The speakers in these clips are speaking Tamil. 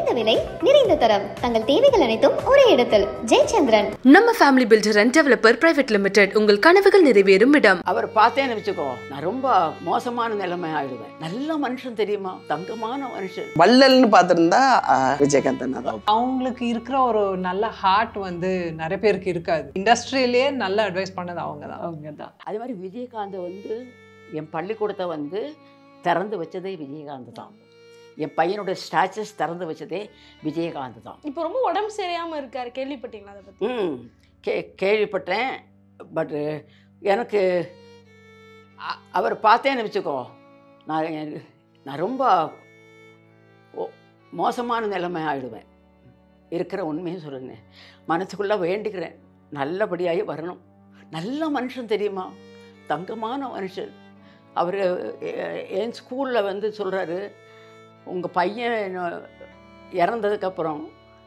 குறைந்த விலை நிறைந்த தரம் தங்கள் தேவைகள் அனைத்தும் ஒரே இடத்தில் ஜெயச்சந்திரன் நம்ம family builder and developer private limited உங்கள் கனவுகள் நிறைவேறும் இடம் அவர் பார்த்தேன்னு வச்சுக்கோ நான் ரொம்ப மோசமான நிலைமை ஆயிடுவேன் நல்ல மனுஷன் தெரியுமா தங்கமான மனுஷன் வள்ளல்னு பார்த்துருந்தா விஜயகாந்த் அண்ணா தான் அவங்களுக்கு இருக்கிற ஒரு நல்ல ஹார்ட் வந்து நிறைய பேருக்கு இருக்காது இண்டஸ்ட்ரியிலேயே நல்ல அட்வைஸ் பண்ணது அவங்க தான் அவங்க தான் அதே மாதிரி விஜயகாந்த் வந்து என் பள்ளிக்கூடத்தை வந்து திறந்து வச்சதே விஜயகாந்த் தான் என் பையனோட ஸ்டாச்சஸ் திறந்து வச்சதே விஜயகாந்த் தான் இப்போ ரொம்ப உடம்பு சரியாம இருக்காரு கேள்விப்பட்டீங்களா அதை பத்தி ம் கே கேள்விப்பட்டேன் பட்டு எனக்கு அ- அவர் பார்த்தேன்னு வச்சுக்கோ நான் எனக்கு- நான் ரொம்ப ஓ- மோசமான நிலைமை ஆயிடுவேன் இருக்கிற உண்மையும் சொல்லுங்க மனசுக்குள்ளே வேண்டிக்கிறேன் நல்லபடியாகி வரணும் நல்ல மனுஷன் தெரியுமா தங்கமான மனுஷன் அவர் என் ஸ்கூலில் வந்து சொல்கிறாரு உங்கள் பையன் இறந்ததுக்கப்புறம்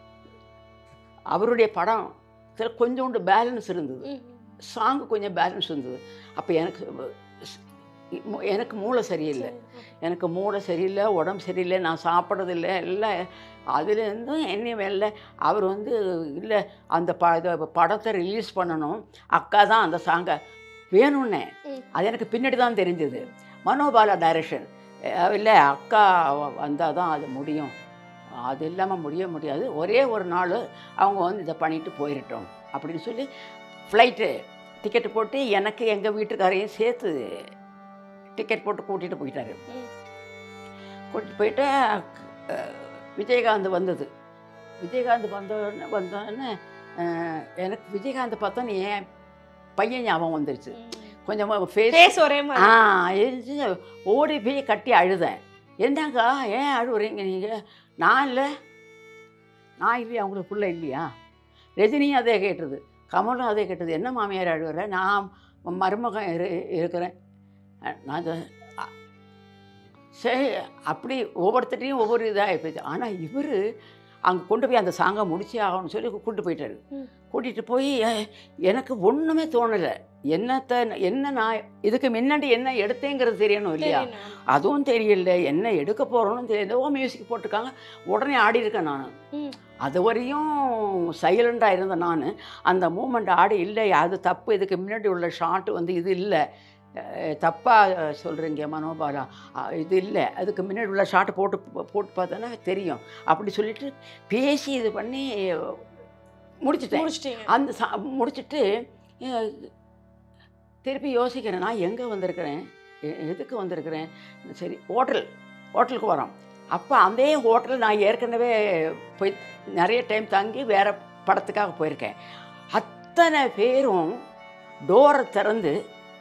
அவருடைய படம் இதுல கொஞ்சோண்டு பேலன்ஸ் இருந்தது ம், சாங்கு கொஞ்சம் பேலன்ஸ் இருந்தது அப்போ எனக்கு ஸ்- மு- எனக்கு மூளை சரியில்லை எனக்கு மூளை சரியில்லை உடம்பு சரியில்லை நான் சாப்பிட்றதில்லை எல்லாம் அதுலேருந்தும் என்ன வெளில அவர் வந்து இல்லை அந்த ப இத படத்தை ரிலீஸ் பண்ணணும் அக்கா தான் அந்த சாங்கை வேணும்னே ம். அது எனக்கு பின்னாடி தான் தெரிஞ்சது மனோபாலா டைரக்ஷன் இல்லை அக்கா வந்தால் தான் அது முடியும் அது இல்லாமல் முடிய முடியாது ஒரே ஒரு நாள் அவங்க வந்து இதை பண்ணிட்டு போயிடட்டும் அப்படின்னு சொல்லி ஃப்ளைட்டு டிக்கெட்டு போட்டு எனக்கு எங்கள் வீட்டுக்காரையும் சேர்த்து டிக்கெட் போட்டு கூட்டிகிட்டு போயிட்டாரு ம். கூட்டிகிட்டு போயிட்டு அஹ், விஜயகாந்த் வந்தது விஜயகாந்த் வந்தோடனே வந்தோடனே அஹ், எனக்கு விஜயகாந்த் பார்த்தோன்னே என் பையன் ஞாபகம் வந்துருச்சு கொஞ்சம் ஃபேஸ் ஃபேஸ் ஒரே ஆ மாதிரி எழுந்து ஓடி போய் கட்டி அழுதேன் என்னங்க ஏன் அழுவுறீங்க நீங்கள் நான் இல்லை நான் இல்லையா உங்களுக்கு பிள்ளை இல்லையா ரஜினியும் அதே கேட்டது கமலும் அதே கேட்டது என்ன மாமியார் அழுவுற நான் மருமகன் இரு இருக்கிறேன் அஹ் நான் சொ- அ- சரி அப்படி ஒவ்வொருத்தரையும் ஒவ்வொரு இதாக போயிடுச்சு ஆனால் இவர் அங்கே கொண்டு போய் அந்த சாங்கை முடிச்சே ஆகணும்னு சொல்லி கூப்பிட்டு போயிட்டாரு ம். கூட்டிகிட்டு போய் அஹ், எனக்கு ஒன்றுமே தோணலை என்னத்தை என்ன நான் இதுக்கு முன்னாடி என்ன எடுத்தேங்கிறது தெரியணும் இல்லையா தெரியணும். அதுவும் தெரியல என்ன எடுக்க போகிறோன்னு தெரியல ஓ மியூசிக் போட்டிருக்காங்க உடனே ஆடி இருக்கேன் நான் ம். அது வரையும் சைலண்டாக இருந்த நான் அந்த மூமெண்ட் ஆடி இல்லை அது தப்பு இதுக்கு முன்னாடி உள்ள ஷாட் வந்து இது இல்லை தப்பாக சொல்கிறீங்க மனோபாலா அஹ், இது இல்லை அதுக்கு முன்னாடி உள்ள ஷாட் போட்டு போட்டு பார்த்தோன்னா தெரியும் அப்படி சொல்லிட்டு பேசி இது பண்ணி முடிச்சிட்டேன் முடிச்சிட்டீங்க அந்த சா முடிச்சுட்டு அஹ், திருப்பி யோசிக்கிறேன் நான் எங்கே வந்திருக்கிறேன் எ- எதுக்கு வந்திருக்கிறேன் சரி ஹோட்டல் ஹோட்டலுக்கு வரோம் அப்போ அதே ஹோட்டல் நான் ஏற்கனவே போய் நிறைய டைம் தங்கி வேறு படத்துக்காக போயிருக்கேன் அத்தனை பேரும் டோரை திறந்து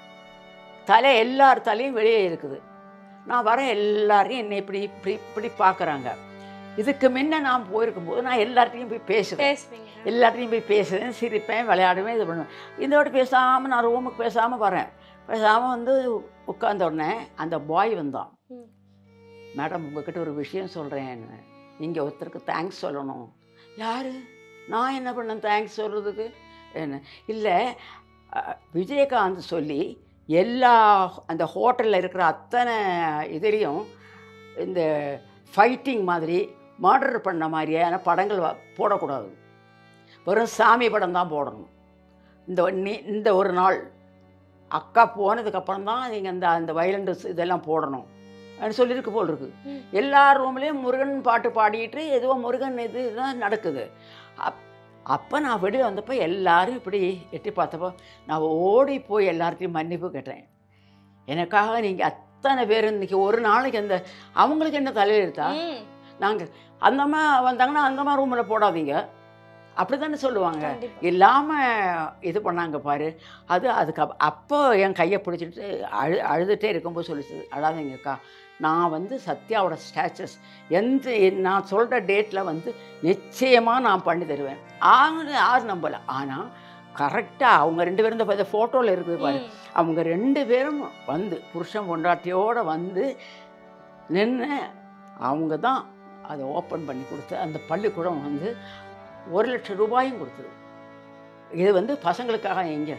தலை எல்லார் தலையும் வெளியே இருக்குது நான் வர எல்லாரையும் என்னை இப்படி இப்படி இப்படி பார்க்குறாங்க இதுக்கு முன்ன நான் போயிருக்கும்போது நான் எல்லார்ட்டையும் போய் பேசுவேன் பேசுவீங்க எல்லாத்தையும் போய் பேசுவேன் சிரிப்பேன் விளையாடுவேன் இது பண்ணுவேன் இந்த வாட்டி பேசாமல் நான் ரூமுக்கு பேசாமல் வரேன் பேசாமல் வந்து உட்கார்ந்த உடனே அந்த பாய் வந்தான் ம். மேடம் உங்ககிட்ட ஒரு விஷயம் சொல்கிறேன் நீங்கள் ஒருத்தருக்கு தேங்க்ஸ் சொல்லணும் யார் நான் என்ன பண்ணேன் தேங்க்ஸ் சொல்கிறதுக்கு என்ன இல்லை அஹ், விஜயகாந்த் சொல்லி எல்லா அந்த ஹோட்டலில் இருக்கிற அத்தனை இதுலேயும் இந்த ஃபைட்டிங் மாதிரி மர்டர் பண்ண மாதிரியான படங்கள் வ- போடக்கூடாது வெறும் சாமி படம் தான் போடணும் இந்த நீ இந்த ஒரு நாள் அக்கா போனதுக்கப்புறம் தான் நீங்கள் இந்த அந்த வயலண்டஸ் இதெல்லாம் போடணும் அப்படின்னு சொல்லியிருக்கு போல் இருக்கு ம். எல்லா ரூம்லேயும் முருகன் பாட்டு பாடிட்டு ஏதோ முருகன் இது தான் நடக்குது அப் அப்போ நான் வெளியே வந்தப்போ எல்லாரும் இப்படி எட்டி பார்த்தப்போ நான் ஓடி போய் எல்லார்ட்டையும் மன்னிப்பு கேட்டேன் எனக்காக நீங்கள் அத்தனை பேர் இன்னைக்கு ஒரு நாளைக்கு அந்த அவங்களுக்கு என்ன தலையெழுத்தா ம். நாங்கள் அந்தம்மா வந்தாங்கன்னா அந்தம்மா ரூமில் போடாதீங்க அப்படி தானே சொல்லுவாங்க கண்டிப்பா. இல்லாமல் இது பண்ணாங்க பாரு அது அதுக்கு அப்- அப்போ என் கையை பிடிச்சிட்டு அழு அழுதுகிட்டே இருக்கும்போது சொல்லிச்சு அழாதீங்கக்கா நான் வந்து சத்யாவோட ஸ்டாச்சஸ் எந்த நான் சொல்கிற டேட்டில் வந்து நிச்சயமாக நான் பண்ணி தருவேன் ஆறு ஆறு நம்பலை ஆனால் கரெக்டாக அவங்க ரெண்டு பேரும் இந்த ஃபோட்டோவில் இருக்குது பாரு ம். அவங்க ரெண்டு பேரும் வந்து புருஷன் பொண்டாட்டியோடு வந்து நின்று அவங்க தான் அதை ஓப்பன் பண்ணி கொடுத்து அந்த பள்ளிக்கூடம் வந்து ஒரு லட்சம் ரூபாயும் கொடுத்தது இது வந்து பசங்களுக்காக எங்கே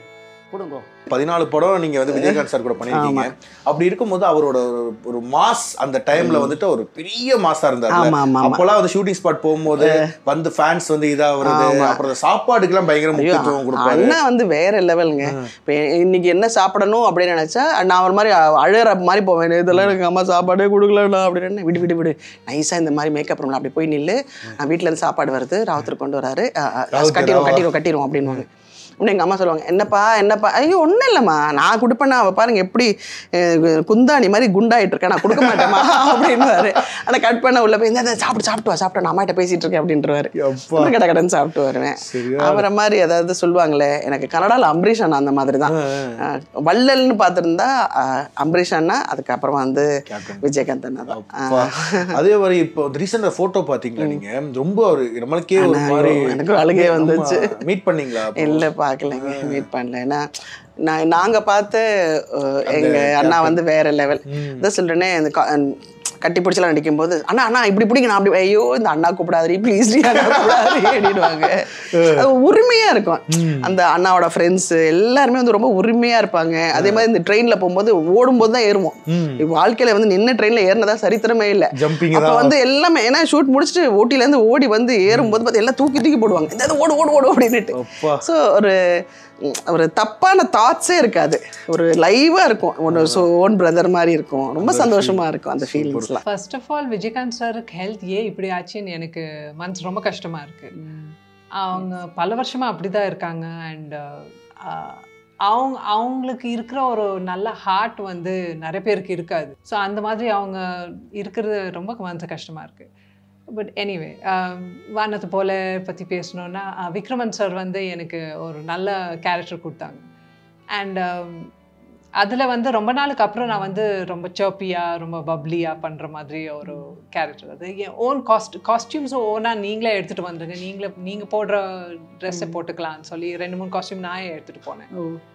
கொடுங்க பதினாலு படம் நீங்க வந்து விஜயகாந்த் சார் கூட பண்ணிருக்கீங்க அப்படி இருக்கும்போது அவரோட ஒரு- ஒரு மாஸ் அந்த டைம்ல வந்துட்டு ஒரு பெரிய மாஸா இருந்தாரு ஆமா ஆமா ஆமா அப்போலாம் வந்து ஷூட்டிங் ஸ்பாட் போகும்போது வந்து ஃபேன்ஸ் வந்து இதா வருது ஆமா. அப்புறம் அந்த சாப்பாடுக்கெல்லாம் பயங்கர ஐயோ, முக்கியத்துவம் கொடுப்பாரு அண்ணா வந்து வேற லெவலுங்க இப்போ இன்னைக்கு என்ன சாப்பிடணும் அப்படின்னு நினைச்சா நான் ஒரு மாதிரி அ- அழுகிற மாதிரி போவேன் இதெல்லாம் எனக்கு அம்மா சாப்பாடே கொடுக்கலண்ணா அப்படின்னு விடு விடு விடு நைஸாக இந்த மாதிரி மேக்கப் பண்ணலாம் அப்படி போய் நில்லு நான் வீட்ல இருந்து சாப்பாடு வருது ராவுத்தர் கொண்டு வராரு அ, அ, ராவுத்தர், கட்டிடுவோம் ஆமா. கட்டிடுவோம் கட்டிடுவோம் அப்படின்வாங்க உடனே எங்கள் அம்மா சொல்லுவாங்க என்னப்பா என்னப்பா ஐயோ ஒன்றும் இல்லைம்மா நான் கொடுப்பேன்னா அவள் பாருங்க எப்படி அஹ், குந்தாணி மாதிரி குண்டாயிட்டு இருக்கேன் நான் கொடுக்க மாட்டேம்மா அப்படின்னுவாரு ஆனால் கட் பண்ண உள்ள போய் இந்த சாப்பிட்டு சாப்பிட்டு வா சாப்பிட்டு நான் அம்மாட்ட பேசிட்டு இருக்கேன் அப்படின்றவாரு அப்பா. கடை கடன் சாப்பிட்டு வருவேன் சரியா அவரை மாதிரி ஏதாவது சொல்லுவாங்களே எனக்கு கனடால அம்பரீஷ் அண்ணா அந்த மாதிரி தான் அஹ், வள்ளல்னு பார்த்துருந்தா அம்பரீஷ் அண்ணா அதுக்கப்புறமா வந்து Captain. விஜயகாந்த் அண்ணா தான் அப்பா. அதே மாதிரி இப்போ ரீசெண்டா போட்டோ பாத்தீங்களா நீங்க ரொம்ப ஒரு நம்மளுக்கே ஒரு ஆனா, மாதிரி எனக்கு அழுகையே வந்துச்சு. மீட் பண்ணீங்களா அப்போ? இல்லை பார்க்கலைங்க மீட் பண்ணல ஏன்னா நான் நாங்கள் பார்த்த அஹ், எங்க அந்த அண்ணா வந்து வேற லெவல் ம். இதான் சொல்றேனே இந்த கா- அஹ், கட்டி பிடிச்சலாம் நடிக்கும்போது அண்ணா அண்ணா இப்படி பிடிங்க நான் அப்படி ஐயோ இந்த அண்ணா கூப்பிடாதீ ப்ளீஸ் அண்ணா கூப்பிடாதீ அப்படின்வாங்க அது உரிமையா இருக்கும் அந்த அண்ணாவோட ஃப்ரெண்ட்ஸ் எல்லாருமே வந்து ரொம்ப உரிமையா இருப்பாங்க அதே மாதிரி இந்த ட்ரெயின்ல போகும்போது ஓடும்போது தான் ஏறுவோம் ம். வாழ்க்கையில வந்து நின்று ட்ரெயின்ல ஏறினதா சரித்திரமே இல்லை ஜம்பிங் அப்ப தான் வந்து எல்லாமே ஏன்னா ஷூட் முடிச்சுட்டு ஓட்டில இருந்து ஓடி வந்து ஏறும்போது பார்த்து எல்லாம் தூக்கி தூக்கி போடுவாங்க இந்த இது ஓடு ஓடு ஓடு அப்படின்னுட்டு அப்பா ஸோ ஒரு ம், ஒரு தப்பான தாட்ஸே இருக்காது ஒரு லைவா இருக்கும் ஒரு ஓன் பிரதர் மாதிரி இருக்கும் ரொம்ப சந்தோஷமா இருக்கும் அந்த ஃபீலிங்ஸ்லாம் ஃபர்ஸ்ட் ஆஃப் ஆல் விஜயகாந்த் சாருக்கு ஹெல்த் ஏன் இப்படி ஆச்சுன்னு எனக்கு மனசு ரொம்ப கஷ்டமா இருக்கு அவங்க பல வருஷமா அப்படிதான் இருக்காங்க அண்ட் அவங்க அவங்களுக்கு இருக்கிற ஒரு நல்ல ஹார்ட் வந்து நிறைய பேருக்கு இருக்காது ஸோ அந்த மாதிரி அவங்க இருக்கிறது ரொம்ப மனசு கஷ்டமா இருக்கு பட் எனிவே வானத்து போல பற்றி பேசணுன்னா அஹ், விக்ரமன் சார் வந்து எனக்கு ஒரு நல்ல கேரக்டர் கொடுத்தாங்க அண்ட் அதில் வந்து ரொம்ப நாளுக்கு அப்புறம் நான் வந்து ரொம்ப சர்ப்பியாக ரொம்ப பப்ளியாக பண்ணுற மாதிரி ஒரு கேரக்டர் அது என் ஓன் காஸ்ட் காஸ்டியூம்ஸும் ஓனாக நீங்களே எடுத்துகிட்டு வந்துருங்க நீங்களே நீங்கள் போடுற ட்ரெஸ்ஸை போட்டுக்கலாம்னு சொல்லி ரெண்டு மூணு காஸ்டியூம் நான் எடுத்துகிட்டு போனேன்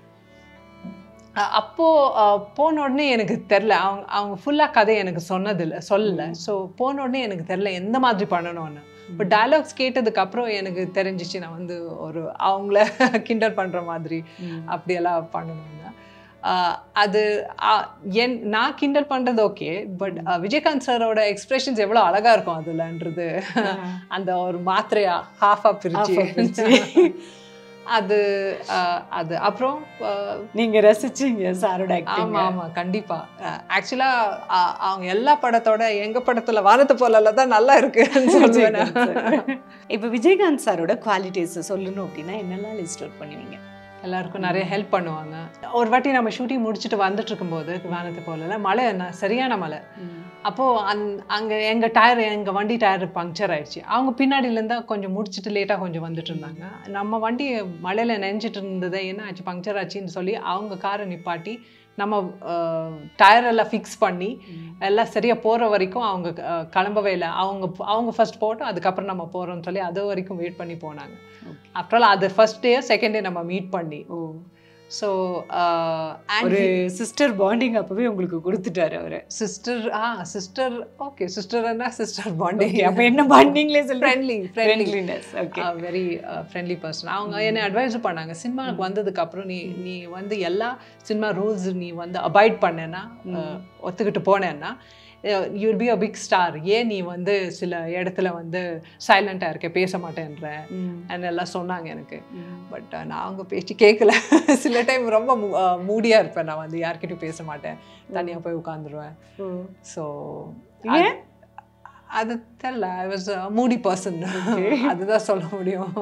அ- அப்போ அ, போன உடனே எனக்கு தெரில அவங்க அவங்க ஃபுல்லாக கதை எனக்கு சொன்னதில்லை சொல்லலை ஸோ போன உடனே எனக்கு தெரில எந்த மாதிரி பண்ணணும்னு இப்போ டயலாக்ஸ் கேட்டதுக்கு அப்புறம் எனக்கு தெரிஞ்சிச்சு நான் வந்து ஒரு அவங்கள கிண்டல் பண்ணுற மாதிரி அப்படியெல்லாம் பண்ணணும்னு அஹ், அது அஹ், என் நான் கிண்டல் பண்ணுறது ஓகே பட் விஜயகாந்த் சாரோட எக்ஸ்பிரஷன்ஸ் எவ்வளோ அழகாக இருக்கும் அதுலன்றது அந்த ஒரு மாத்திரையா ஹாஃபாக பிரிச்சு அது அஹ், அது அப்புறம் அஹ், நீங்க ரசிச்சீங்க சாரோட ஆமா ஆக்டிங் ஆமா கண்டிப்பா ஆக்சுவலா அவங்க எல்லா படத்தோட எங்க படத்துல வானத்து போலல தான் நல்லா இருக்குன்னு சொல்லுவேன் நான். இப்போ விஜயகாந்த் சாரோட குவாலிட்டிஸ் சொல்லணும் அப்படின்னா என்னெல்லாம் லிஸ்ட் அவுட் பண்ணுவீங்க எல்லாருக்கும் நிறைய ஹெல்ப் பண்ணுவாங்க ஒரு வாட்டி நம்ம ஷூட்டிங் முடிச்சுட்டு வந்துட்டு இருக்கும்போது வானத்து போலல மழை ந- சரியான மழை அப்போ அந் அங்க எங்க டயர் எங்க வண்டி டயர் பங்க்சர் ஆயிடுச்சு அவங்க பின்னாடில இருந்தா கொஞ்சம் முடிச்சுட்டு லேட்டா கொஞ்சம் வந்துட்டு இருந்தாங்க நம்ம வண்டி மழையில நனைஞ்சிட்டு இருந்தது என்ன ஆச்சு பங்க்சர் ஆச்சுன்னு சொல்லி அவங்க காரை நிப்பாட்டி நம்ம டயர் எல்லாம் ஃபிக்ஸ் பண்ணி எல்லாம் சரியா போற வரைக்கும் அவங்க அஹ், கிளம்பவே இல்லை அவங்க அவங்க ஃபர்ஸ்ட் போட்டோம் அதுக்கப்புறம் நம்ம போறோம்னு சொல்லி அது வரைக்கும் வெயிட் பண்ணி போனாங்க ஆஃப்டர் ஆல் அது ஃபர்ஸ்ட் டே செகண்ட் டே நம்ம மீட் பண்ணி ஓ ஸோ ஒரு சிஸ்டர் பாண்டிங் அப்பவே உங்களுக்கு கொடுத்துட்டாரு அவரு சிஸ்டர் ஆ சிஸ்டர் ஓகே சிஸ்டர்னா சிஸ்டர் பாண்டிங் அப்ப என்ன பாண்டிங்லேயே சொல்றேன் friendly friendly friendliness okay very friendly person அவங்க என்ன அட்வைஸ் பண்ணாங்க சினிமாவுக்கு வந்ததுக்கு அப்புறம் நீ நீ வந்து எல்லா சினிமா ரூல்ஸ் நீ வந்து அபாய்ட் பண்ணேன்னா அஹ், ஒத்துக்கிட்டு போனேன்னா you'll be a big star ஏன் நீ வந்து சில இடத்துல வந்து சைலண்டாக இருக்க பேச மாட்டேன்ற and எல்லாம் சொன்னாங்க எனக்கு பட் நான் அவங்க பேச்சு கேட்கல சில டைம் ரொம்ப மூடியாக இருப்பேன் நான் வந்து யார்கிட்டயும் பேச மாட்டேன் தனியாக போய் உட்காந்துருவேன் ஸோ ஏன்? அது தெரில ஐ வாஸ் மூடி பர்சன் அதுதான் சொல்ல முடியும்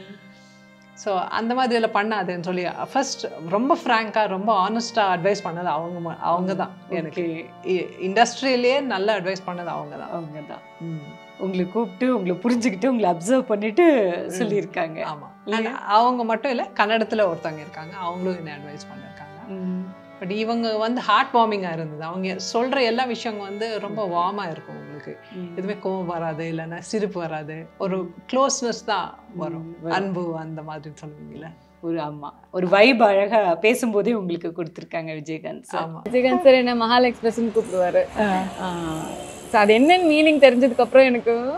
ஸோ அந்த மாதிரி எல்லாம் பண்ணாதுன்னு சொல்லி ஃபர்ஸ்ட் ரொம்ப ஃப்ராங்காக ரொம்ப ஆனஸ்டாக அட்வைஸ் பண்ணது அவங்க ம- அவங்க தான் எனக்கு இண்டஸ்ட்ரியிலேயே நல்ல அட்வைஸ் பண்ணது அவங்க தான் அவங்க தான் உங்களை கூப்பிட்டு உங்களை புரிஞ்சுக்கிட்டு உங்களை அப்சர்வ் பண்ணிட்டு சொல்லியிருக்காங்க ஆமாம் அவங்க மட்டும் இல்லை கன்னடத்தில் ஒருத்தவங்க இருக்காங்க அவங்களும் என்ன அட்வைஸ் பண்ணியிருக்காங்க பட் இவங்க வந்து ஹார்ட் வார்மிங்காக இருந்தது அவங்க சொல்கிற எல்லா விஷயங்க வந்து ரொம்ப வார்மாக இருக்கும் உங்களுக்கு எதுவுமே கோவம் வராது இல்லைன்னா சிரிப்பு வராது ஒரு க்ளோஸ்னஸ் தான் வரும் அன்பு அந்த மாதிரி சொல்லுவீங்கல்ல ஒரு ஆமா ஒரு வைப் அழகா பேசும்போதே உங்களுக்கு கொடுத்துருக்காங்க விஜயகாந்த் சார் ஆமா விஜயகாந்த் சார் என்ன மஹால் எக்ஸ்பிரஸ்ன்னு கூப்பிடுவாரு ஸோ அது என்னன்னு மீனிங் தெரிஞ்சதுக்கு அப்புறம் எனக்கு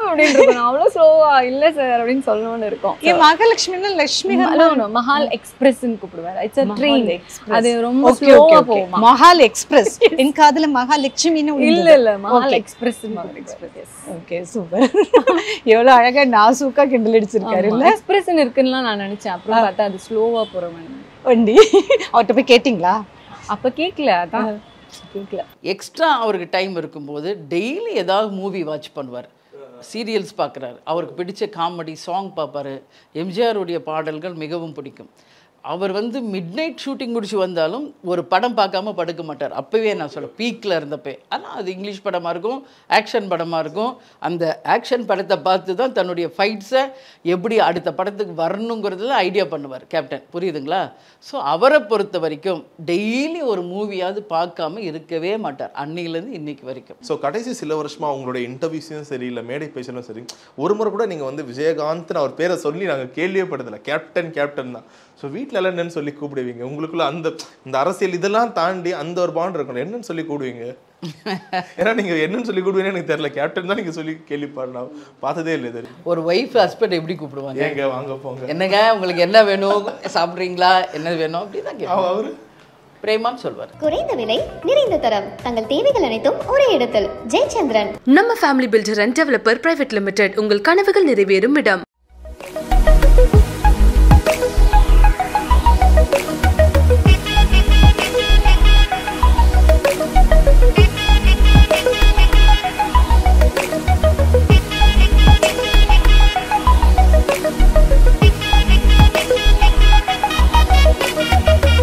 அப்படின்னு இருக்கணும் அவ்வளோ ஸ்லோவா இல்ல சார் அப்படின்னு சொல்லணும்னு இருக்கும் ஏன் மகாலட்சுமினா Lakshmi So, no, no, Mahal எக்ஸ்பிரஸ்ன்னு கூப்பிடுவாரு இட்ஸ் அ ட்ரெயின் அது ரொம்ப ஓகே ஓகே ஸ்லோவா ஓகே போகுமா மகால் எக்ஸ்பிரஸ் என் காதுல மகாலட்சுமின்னு இல்ல இல்ல Mahal Okay. Express express okay super எவ்வளவு அழகா நாசூக்கா கிண்டல் அடிச்சிருக்காரு இல்ல எக்ஸ்பிரஸ் இருக்குன்னு நான் நினைச்சேன் அப்புறம் பார்த்தா அது ஸ்லோவா போறவன் வண்டி அவர்கிட்ட போய் கேட்டிங்களா அப்ப கேக்கல அதான் கேக்கல எக்ஸ்ட்ரா அவருக்கு டைம் இருக்கும்போது டெய்லி ஏதாவது மூவி வாட்ச் பண்ணுவார் சீரியல்ஸ் பார்க்குறாரு அவருக்கு பிடிச்ச காமெடி சாங் பார்ப்பாரு எம்ஜிஆருடைய பாடல்கள் மிகவும் பிடிக்கும் அவர் வந்து மிட் நைட் ஷூட்டிங் முடிச்சு வந்தாலும் ஒரு படம் பார்க்காம படுக்க மாட்டார் அப்போவே நான் சொல்ல பீக்கில் இருந்தப்பே ஆனால் அது இங்கிலீஷ் படமாக இருக்கும் ஆக்ஷன் படமாக இருக்கும் அந்த ஆக்ஷன் படத்தை பார்த்து தான் தன்னுடைய ஃபைட்ஸை எப்படி அடுத்த படத்துக்கு வரணுங்கிறதுல ஐடியா பண்ணுவார் கேப்டன் புரியுதுங்களா ஸோ அவரை பொறுத்த வரைக்கும் டெய்லி ஒரு மூவியாவது பார்க்காம இருக்கவே மாட்டார் அன்னையிலேருந்து இன்னைக்கு வரைக்கும் ஸோ கடைசி சில வருஷமா உங்களுடைய இன்டர்வியூஸையும் சரி இல்லை மேடை பேச்சலும் சரி ஒரு முறை கூட நீங்கள் வந்து விஜயகாந்த்னு அவர் பேரை சொல்லி நாங்கள் கேள்வியே படுத்தல கேப்டன் கேப்டன் தான் ஸோ வீட்டில் எல்லாம் என்னன்னு சொல்லி கூப்பிடுவீங்க உங்களுக்குள்ள அந்த இந்த அரசியல் இதெல்லாம் தாண்டி அந்த ஒரு பாண்ட் இருக்கணும் என்னன்னு சொல்லி கூடுவீங்க ஏன்னா நீங்க என்னன்னு சொல்லி கூடுவீங்கன்னு எனக்கு தெரியல கேப்டன் தான் நீங்க சொல்லி கேள்விப்படலாம் பார்த்ததே இல்லை இது வரைக்கும். ஒரு ஒய்ஃப் ஹஸ்பண்ட் எப்படி கூப்பிடுவாங்க ஏங்க வாங்க போங்க என்னங்க உங்களுக்கு என்ன வேணும் சாப்பிட்றீங்களா என்ன வேணும் அப்படி தான் கேட்பாங்க அவரு பிரேமான்னு சொல்வார் குறைந்த விலை நிறைந்த தரம் தங்கள் தேவைகள் அனைத்தும் ஒரே இடத்தில் ஜெயச்சந்திரன் நம்ம family builder and developer private limited உங்கள் கனவுகள் நிறைவேறும் இடம்